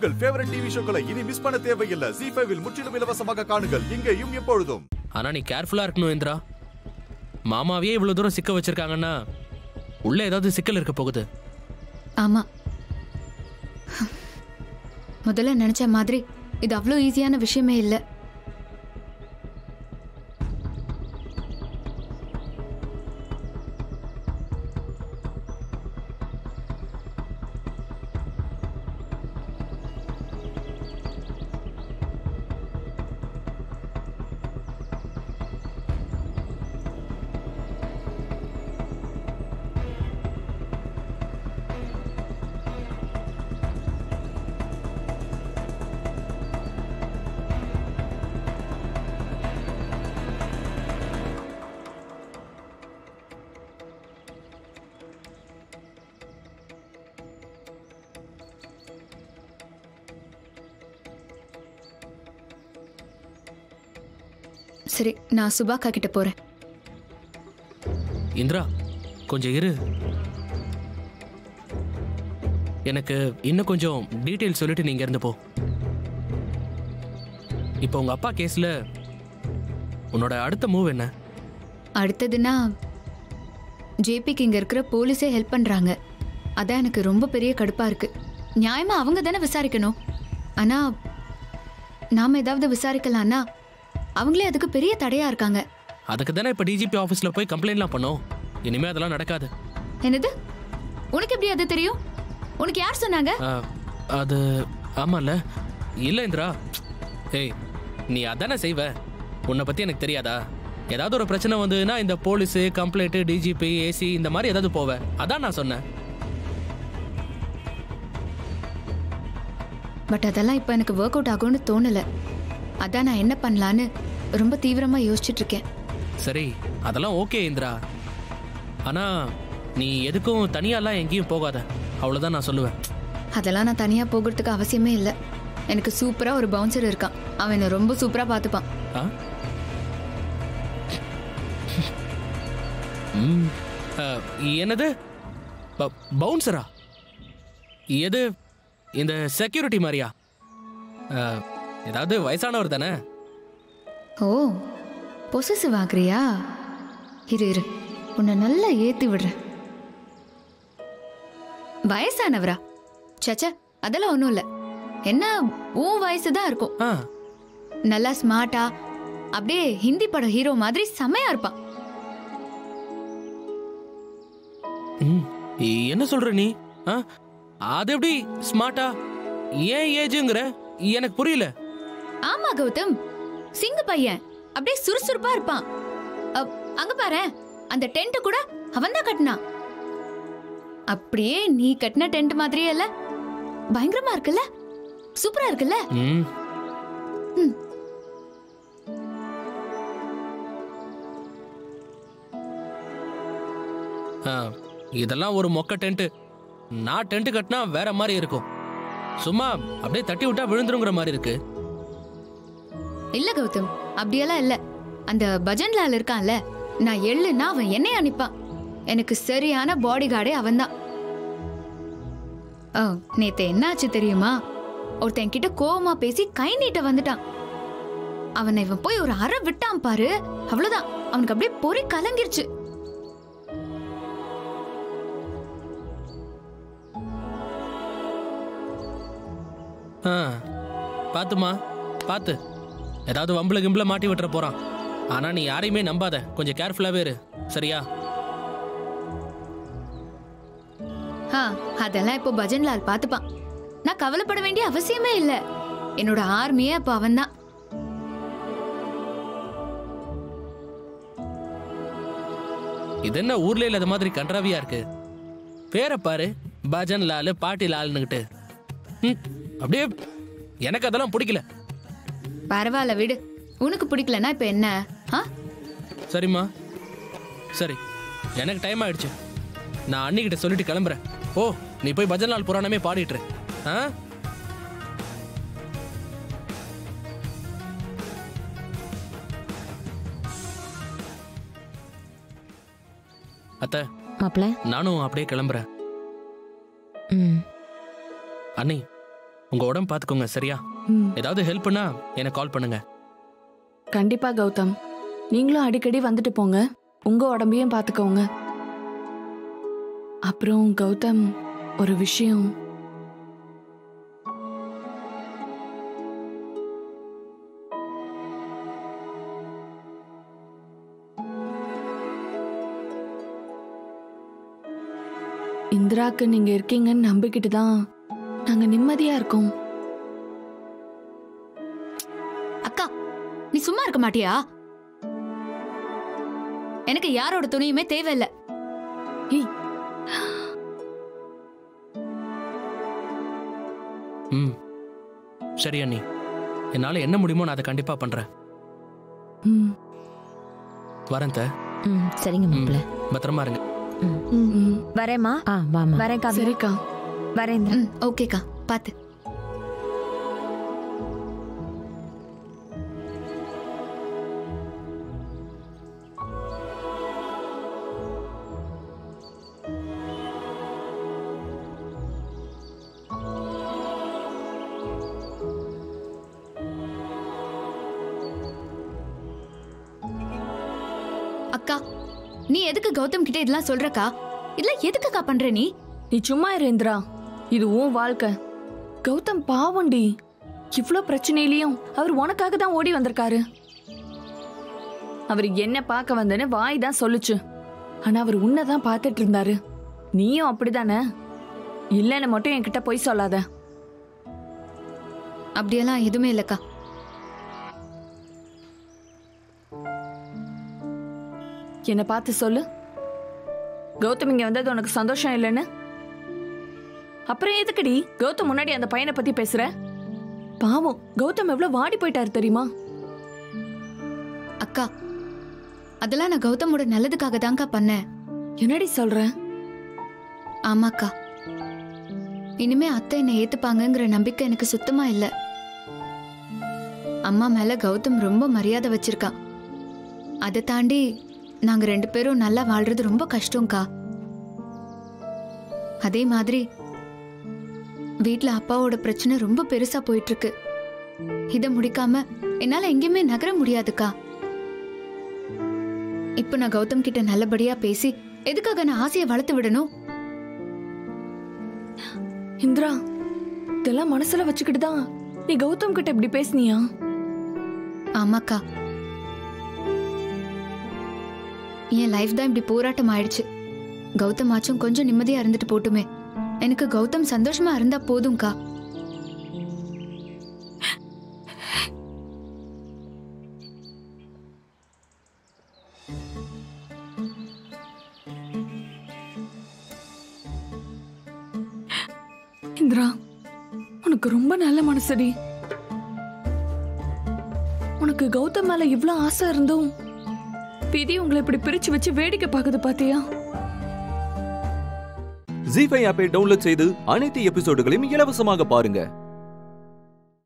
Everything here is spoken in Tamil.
உங்கள் ஃபேவரட் டிவி ஷோக்களை இனி மிஸ் பண்ண தேவையில்லை ஜி ஃபைவில் முற்றிலும் இலவசமாக காணுங்கள் இங்கேயும் எப்பொழுதும் ஆனா நீ கேர்ஃபுல்லா இருக்கணும் இந்திரா மாமாவையே இவ்வளவு தூரம் சிக்க வச்சிருக்காங்கன்னா உள்ள ஏதாவது சிக்கல் இருக்க போகுது ஆமா முதல்ல நினைச்ச மாதிரி இது அவ்வளோ ஈஸியான விஷயமே இல்லை சரி நான் சுபாக்கா கிட்ட போறேன் இந்திரா கொஞ்சம் இரு எனக்கு இன்னும் கொஞ்சம் டீட்டெயில் சொல்லிட்டு நீங்க இருந்து போ இப்போ உங்க அப்பா கேஸ்ல உன்னோட அடுத்த மூவ் என்ன அடுத்ததுன்னா ஜேபிக்கு இங்க இருக்கிற போலீஸே ஹெல்ப் பண்றாங்க அதான் எனக்கு ரொம்ப பெரிய கடுப்பா இருக்கு நியாயமா அவங்க தானே விசாரிக்கணும் ஆனா நாம ஏதாவது விசாரிக்கலாம்னா அவங்களே அதுக்கு பெரிய தடையா இருக்காங்க அதுக்கு தானே இப்போ டிஜிபி ஆஃபீஸில் போய் கம்ப்ளைண்ட்லாம் பண்ணோம் இனிமே அதெல்லாம் நடக்காது என்னது உனக்கு எப்படி அது தெரியும் உனக்கு யார் சொன்னாங்க ஆ, அது ஆமாம்ல இல்லை இந்திரா ஏய் நீ அதானே செய்வ உன்னை பற்றி எனக்கு தெரியாதா ஏதாவது ஒரு பிரச்சனை வந்ததுன்னா இந்த போலீஸு கம்ப்ளைண்ட்டு டிஜிபி ஏசி இந்த மாதிரி ஏதாவது போவ அதான் நான் சொன்னேன் பட் அதெல்லாம் இப்போ எனக்கு ஒர்க் அவுட் ஆகும்னு தோணல அதான் நான் என்ன பண்ணலான்னு ரொம்ப தீவிரமா யோசிச்சுட்டு இருக்கேன் சரி அதெல்லாம் ஓகே இந்திரா ஆனால் நீ எதுக்கும் தனியாலாம் எங்கேயும் போகாத அவ்வளோதான் நான் சொல்லுவேன் அதெல்லாம் நான் தனியா போகிறதுக்கு அவசியமே இல்லை எனக்கு சூப்பரா ஒரு பவுன்சர் இருக்கான் அவன் என்னை ரொம்ப சூப்பரா பார்த்துப்பான் ஆ ம், ஆ, என்னது ப- பவுன்சரா எது இந்த செக்யூரிட்டி மாதிரியா ஆ, ஏதாவது வயசானவர் தானே ஓ பொசசிவ் ஆகுறியா இரு இரு உன்னை நல்லா ஏத்தி விடுறேன் வயசானவரா சச்ச அதெல்லாம் ஒன்றும் இல்லை என்ன உன் வயசு தான் இருக்கும் ஆ நல்லா ஸ்மார்ட்டா அப்படியே ஹிந்தி படம் ஹீரோ மாதிரி செமையா இருப்பான் ம், என்ன சொல்ற நீ ஆ அது எப்படி ஸ்மார்ட்டா ஏன் ஏஜுங்கிற எனக்கு புரியல ஆமா கௌதம் சிங்க பையன் அப்படியே சுறுசுறுப்பா இருப்பான் அப், அங்க பாரு அந்த டென்ட் கூட அவன் தான் கட்டினான் அப்படியே நீ கட்டின டென்ட் மாதிரியே இல்ல பயங்கரமா இருக்குல்ல சூப்பரா இருக்குல்ல ம் ம். ஆ, இதெல்லாம் ஒரு மொக்க டென்ட் நான் டென்ட் கட்டினா வேற மாதிரி இருக்கும் சும்மா அப்படியே தட்டி விட்டா விழுந்துருங்கிற மாதிரி இருக்கு இல்ல கௌதம் அப்படியெல்லாம் இல்ல அந்த பஜன்லால் இருக்கான்ல நான் எள்ளுன்னா அவன் என்னைய அனுப்பான் எனக்கு சரியான பாடி கார்டே அவன்தான் ஆ, நேத்து என்னாச்சு தெரியுமா ஒருத்தன் கிட்ட கோவமா பேசி கை நீட்ட வந்துட்டான் அவனை இவன் போய் ஒரு அறை விட்டான் பாரு அவ்வளவுதான் அவனுக்கு அப்படியே பொறி கலங்கிருச்சு ஆ பாத்துமா பார்த்து ஏதாவது வம்புல கிம்புல மாட்டி விட்டுற போறான் ஆனா நீ யாரையுமே நம்பாத கொஞ்சம் கேர்ஃபுல்லாவே இரு சரியா ஆ, அதெல்லாம் இப்போ பஜன்லால் பாத்துப்பான் நான் கவலைப்பட வேண்டிய அவசியமே இல்ல என்னோட ஆர்மியே அப்ப அவன்தான் இது என்ன ஊர்ல இல்லாத மாதிரி கன்றாவியா இருக்கு பேரை பாரு பஜன் லால் பாட்டி லால்னுகிட்டு ம், அப்படியே எனக்கு அதெல்லாம் பிடிக்கல பரவாயில்ல விடு உனக்கு பிடிக்கலன்னா இப்ப என்ன ஆ சரிம்மா சரி எனக்கு டைம் ஆயிடுச்சு நான் அன்னிக்கிட்ட சொல்லிட்டு கிளம்புறேன் ஓ நீ போய் பஜன் லால் புராணமே பாடிட்டு இரு. ஆ அத்தை மாப்பிள்ள நானும் அப்படியே கிளம்புறேன் ம் அண்ணி உங்க உடம்பு பார்த்துக்கோங்க சரியா ம் ஏதாவது ஹெல்ப் பண்ணா எனக்கு கால் பண்ணுங்க கண்டிப்பா கௌதம் நீங்களும் அடிக்கடி வந்துட்டு போங்க உங்க உடம்பையும் பார்த்துக்கோங்க அப்புறம் கௌதம் ஒரு விஷயம் இந்திராக்கு நீங்க இருக்கீங்கன்னு நம்பிக்கிட்டு தான் நாங்க நிம்மதியா இருக்கோம் அக்கா நீ சும்மா இருக்க மாட்டியா எனக்கு யாரோட துணியுமே தேவையில்லை ஏய் ம் சரி அண்ணி என்னால் என்ன முடியுமோ நான் அதை கண்டிப்பாக பண்ணுறேன் ம் வரேன் த ம் சரிங்க மாப்பிள்ள பத்திரமா இருங்க ம் வரேம்மா ஆ வாமா வரேன் காவியா சரிக்கா வரேன் இந்திரா. ம் ஓகேக்கா பாத்து அக்கா நீ எதுக்கு கௌதம் கிட்ட இதெல்லாம் சொல்றக்கா இதெல்லாம் எதுக்குக்கா பண்ற நீ நீ சும்மா இரு இந்திரா இது உன் வாழ்க்கை கௌதம் பாவண்டி இவ்ளோ பிரச்சனையிலயும் அவர் உனக்காக தான் ஓடி வந்திருக்காரு அவர் என்ன பார்க்க வந்தேன்னு வாய் தான் சொல்லுச்சு ஆனா அவர் உன்னை தான் பார்த்துட்டு இருந்தாரு நீயும் அப்படிதானே இல்லைன்னு மட்டும் என்கிட்ட போய் சொல்லாத அப்படியெல்லாம் எதுவுமே இல்லக்கா என்னை பார்த்து சொல்லு கௌதம் இங்க வந்தது உனக்கு சந்தோஷம் இல்லைன்னு அப்புறம் எதுக்குடி கௌதம் முன்னாடி அந்த பையனை பத்தி பேசுற பாவம் கௌதம் எவ்வளவு வாடி போயிட்டாரு தெரியுமா அக்கா அதெல்லாம் நான் கௌதமோட நல்லதுக்காக தான்க்கா பண்ணேன் என்னடி சொல்ற ஆமாக்கா இனிமே அத்தை என்னை ஏத்துப்பாங்கங்கிற நம்பிக்கை எனக்கு சுத்தமா இல்ல அம்மா மேல கௌதம் ரொம்ப மரியாதை வச்சிருக்கான் அதை தாண்டி நாங்க ரெண்டு பேரும் நல்லா வாழ்றது ரொம்ப கஷ்டம்க்கா அதே மாதிரி வீட்ல அப்பாவோட பிரச்சனை ரொம்ப பெருசா போயிட்டு இருக்கு இதை முடிக்காம என்னால எங்கேயுமே நகர முடியாதுக்கா இப்போ நான் கௌதம் கிட்ட நல்லபடியா பேசி எதுக்காக நான் ஆசையை வளர்த்து விடணும் இந்திரா இதெல்லாம் மனசுல வச்சுக்கிட்டு தான் நீ கௌதம் கிட்ட இப்படி பேசுனியா ஆமாக்கா என் லைஃப் தான் இப்படி போராட்டம் ஆயிடுச்சு கௌதம் ஆச்சும் கொஞ்சம் நிம்மதியா இருந்துட்டு போட்டுமே எனக்கு கௌதம் சந்தோஷமா இருந்தா போதும்க்கா இந்திரா உனக்கு ரொம்ப நல்ல மனசடி உனக்கு கௌதம் மேல இவ்ளோ ஆசை இருந்தும் விதி உங்களை இப்படி பிரிச்சு வச்சு வேடிக்கை பார்க்குது பாத்தியா ஜி ஃபைவ் ஆப்பை டவுன்லோட் செய்து அனைத்து எபிசோடுகளையும் இலவசமாக பாருங்க